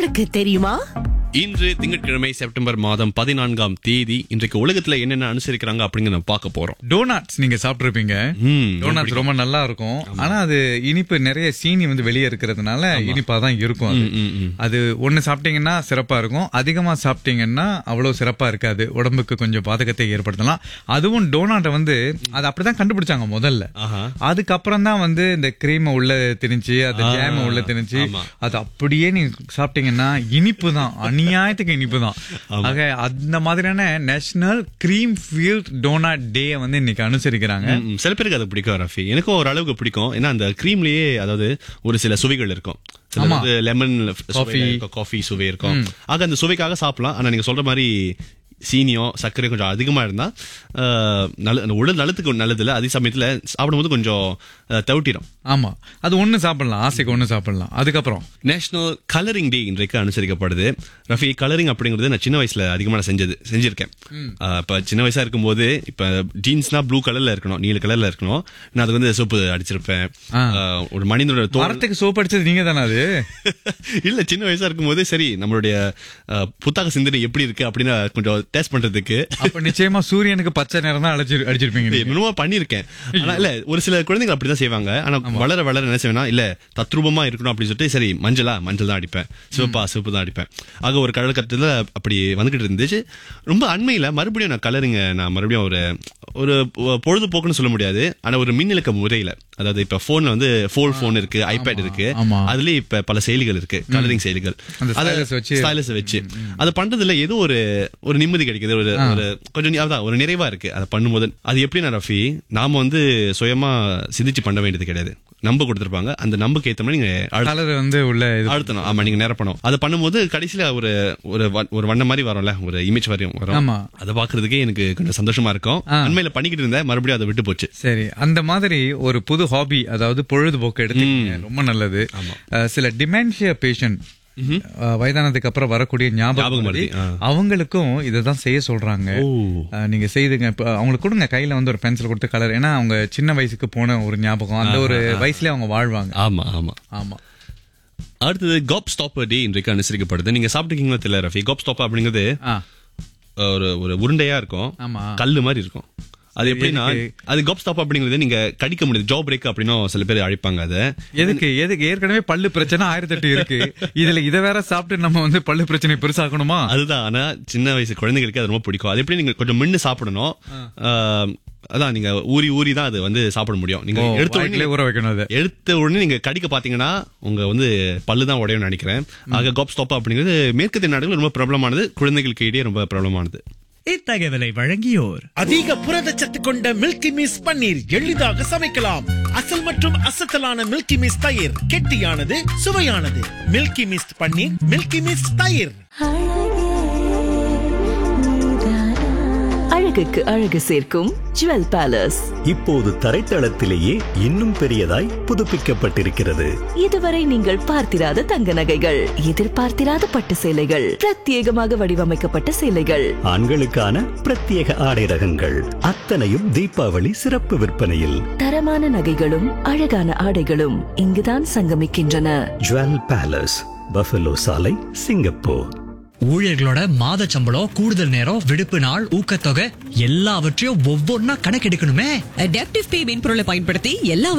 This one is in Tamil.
உனக்கு தெரியுமா இன்று திங்கட்கிழமை செப்டம்பர் மாதம் பதினான்காம் தேதி இன்றைக்கு உலகத்துல என்னென்ன அனுசரிக்கிறாங்க அப்படிங்கறத நம்ம பார்க்க போறோம் டோனாட்ஸ் நீங்க சாப்பிட்டிருப்பீங்க ம், டோனாட்ஸ் ரொம்ப நல்லா இருக்கும் ஆனா அது இனிப்பு நிறைய சீனி வந்து வெளியே இருக்கிறதுனால இனிப்பா தான் இருக்கும் அது ம், ம். அது ஒண்ணு சாப்பிட்டீங்கன்னா சிறப்பா இருக்கும் அதிகமா சாப்பிட்டீங்கன்னா அவ்வளவு சிறப்பா இருக்காது உடம்புக்கு கொஞ்சம் பாதகத்தை ஏற்படுத்தலாம் அதுவும் டோனாட்டை வந்து அது அப்படிதான் கண்டுபிடிச்சாங்க முதல்ல ஆஹா. அதுக்கப்புறம் தான் வந்து இந்த கிரீமை உள்ள திணிச்சு அது ஆ, ஜாம உள்ள திணிச்சு ஆமா. அது அப்படியே நீங்க சாப்பிட்டீங்கன்னா இனிப்பு தான் அநியாயத்துக்கு இனிப்பு தான் ஆக அந்த மாதிரியான national cream filled donut day வந்து இன்னைக்கு அனுசரிக்கிறாங்க ம், ம். சில பேருக்கு அது பிடிக்கும் ரஃபி எனக்கும் ஓரளவுக்கு பிடிக்கும் ஏன்னா அந்த கிரீம்லயே அதாவது ஒரு சில சுவைகள் இருக்கும் சில ஆமா. வந்து லெமன் Coffee. காஃபி சுவை இருக்கும் ஆக அந்த சுவைக்காக சாப்பிடலாம் ஆனா நீங்க சொல்ற மாதிரி சீனியோ சர்க்கரையோ கொஞ்சம் அதிகமா இருந்தா அஹ், நல்ல அந்த உடல் நலத்துக்கு நல்லது இல்ல அதே சமயத்துல சாப்பிடும்போது கொஞ்சம் அஹ், தவிட்டிடும் ஆமா அது ஒண்ணு சாப்பிடலாம் ஆசைக்கு ஒண்ணு சாப்பிடலாம் அதுக்கப்புறம் நேஷனல் கலரிங் டே இன்றைக்கு அனுசரிக்கப்படுது ரஃபி கலரிங் அப்படிங்கிறது நான் சின்ன வயசுல அதிகமா நான் செஞ்சது செஞ்சிருக்கேன் ஆஹ் இப்ப சின்ன வயசா இருக்கும்போது இப்ப ஜீன்ஸ்னா ப்ளூ கலர்ல இருக்கணும் நீல கலர்ல இருக்கணும் நான் அதுக்கு வந்து சோப்பு அடிச்சிருப்பேன் ஆ. ஆஹ் ஒரு மனிதனோட தோல் மரத்துக்கு சோப் அடிச்சது நீங்க தானே அது இல்ல சின்ன வயசா இருக்கும்போது சரி நம்மளுடைய ஆஹ், புத்தக சிந்தனை எப்படி இருக்கு அப்படின்னு கொஞ்சம் டேஸ்ட் பண்றதுக்கு அப்ப நிச்சயமா சூரியனுக்கு பச்சை நிறம் தான் அடிச்சு அடிச்சிருப்பீங்க நீங்க. என்னமோ பண்ணிருக்கேன் ஆனா இல்ல ஒரு சில குழந்தைகள் அப்படிதான் செய்வாங்க ஆனா வளர வளர என்ன செய்வேன்னா இல்ல தத்ரூபமா இருக்கணும் அப்படின்னு சொல்லிட்டு சரி மஞ்சளா மஞ்சள் தான் அடிப்பேன் சிவப்பா சிவப்பு தான் அடிப்பேன் ஆக ஒரு காலகட்டத்துல அப்படி வந்துகிட்டு இருந்துச்சு ரொம்ப அண்மையில மறுபடியும் நான் கலருங்க நான் மறுபடியும் ஒரு ஒரு பொழுதுபோக்குன்னு சொல்ல முடியாது ஆனா ஒரு மின்னிலக்க முறையில அதாவது இப்ப போன்ல வந்து ஃபோல் போன் இருக்கு ஐபேட் இருக்கு ஆமா. அதுலயே இப்ப பல செயலிகள் இருக்கு கலரிங் செயலிகள் அந்த அத- stylus வச்சு- stylus வச்சு அது பண்றதுல ஏதோ ஒரு ஒரு நிம்மதி கிடைக்குது ஒரு ஒரு கொஞ்சம் நி- அதான் ஒரு நிறைவா இருக்கு அதை பண்ணும்போது அது எப்படின்னா ரஃபி நாம வந்து சுயமா சிந்திச்சு பண்ண வேண்டியது கிடையாது நம்ப கொடுத்திருப்பாங்க அந்த நம்புக்கு ஏத்த மாதிரி நீங்க அழு- கலர் வந்து உள்ள இது அழுத்தணும் ஆமா நீங்க நிரப்பணும் அதை பண்ணும்போது கடைசியில ஒரு ஒரு வ- ஒரு வண்ண மாதிரி வரும்ல ஒரு இமேஜ் வரையும் வரும் ஆமா. அதை பாக்குறதுக்கே எனக்கு கொஞ்சம் சந்தோஷமா இருக்கும் உண்மையில பண்ணிக்கிட்டு இருந்தேன் மறுபடியும் அதை விட்டு போச்சு சரி அந்த மாதிரி ஒரு புது ஹாபி அதாவது பொழுதுபோக்கு எடுத்துக்கீங்க ரொம்ப நல்லது அஹ், சில டிமென்ஷியா பேஷண்ட் வயதானதுக்கு அப்புறம் வரக்கூடிய ஞாபகம் ஞாபகம் மறதி, மறதி, ஆ. அவங்களுக்கும் இததான் செய்ய சொல்றாங்க ஓ. அஹ், நீங்க செய்துங்க இப்ப அவங்களுக்கு கொடுங்க கையில வந்து ஒரு பென்சில் கொடுத்து கலர் ஏன்னா அவங்க சின்ன வயசுக்கு போன ஒரு ஞாபகம் அந்த ஒரு வயசுலயே அவங்க வாழ்வாங்க ஆமா ஆமா ஆமா அடுத்தது காப் ஸ்டாப்பர் டே இன்றைக்கு அனுசரிக்கப்படுது நீங்க சாப்பிட்டுக்கீங்களா தெரியல ரஃபி காப் ஸ்டாப்பர் அப்படிங்கிறது ஆ ஒரு ஒரு உருண்டையா இருக்கும் ஆமா. கல்லு மாதிரி இருக்கும் அது எப்படின்னா எதுக்கு? அது காப் ஸ்டாப் அப்படிங்கிறது நீங்க கடிக்க முடியாது ஜா பிரேக் அப்படின்னும் சில பேர் அழைப்பாங்க அதை எதுக்கு எதுக்கு ஏற்கனவே பல்லு பிரச்சனை ஆயிரத்தி எட்டு இருக்கு இதுல இத வேற சாப்பிட்டு நம்ம வந்து பல்லு பிரச்சனை பெருசாக்கணுமா அதுதான் ஆனா சின்ன வயசு குழந்தைகளுக்கு அது ரொம்ப பிடிக்கும் அது எப்படி நீங்க கொஞ்சம் மின்னு சாப்பிடணும் ஆஹ், அதான் நீங்க ஊறி ஊறி தான் அது வந்து சாப்பிட முடியும் நீங்க ஓ, எடுத்த வாய்க்குள்ளே உடனே ஊற வைக்கணும் அதை எடுத்த உடனே நீங்க கடிக்க பாத்தீங்கன்னா உங்க வந்து பல்லு தான் உடையும் நினைக்கிறேன் ஆக காப் ஸ்டாப் அப்படிங்கிறது மேற்கத்திய நாடுகள் ரொம்ப பிரபலமானது குழந்தைகளுக்கு இடையே ரொம்ப பிரபலமானது இத்தகவலை வழங்கியோர் அதிக புரதச்சத்து கொண்ட மில்கி மிஸ் பன்னீர் எளிதாக சமைக்கலாம் அசல் மற்றும் அசத்தலான மில்கி மிஸ் தயிர் கெட்டியானது சுவையானது milky mist paneer milky mist தயிர் அழகுக்கு அழகு சேர்க்கும் ஜுவல் பேலஸ் இப்போது தரைத்தளத்திலேயே இன்னும் பெரியதாய் புதுப்பிக்கப்பட்டிருக்கிறது இதுவரை நீங்கள் பார்த்திராத தங்க நகைகள் எதிர்பார்த்திராத பட்டு சேலைகள் பிரத்யேகமாக வடிவமைக்கப்பட்ட சேலைகள் ஆண்களுக்கான பிரத்யேக ஆடை ரகங்கள் அத்தனையும் தீபாவளி சிறப்பு விற்பனையில் தரமான நகைகளும் அழகான ஆடைகளும் இங்குதான் சங்கமிக்கின்றன ஜுவல் பேலஸ் பஃபலோ சாலை சிங்கப்பூர் ஊழியர்களோட மாத சம்பளம் கூடுதல் நேரம் விடுப்பு நாள் ஊக்கத்தொகை எல்லாவற்றையும் ஒவ்வொன்னா கணக்கெடுக்கணுமே அடாப்டிவ் பே மென்பொருளை பயன்படுத்தி எல்லா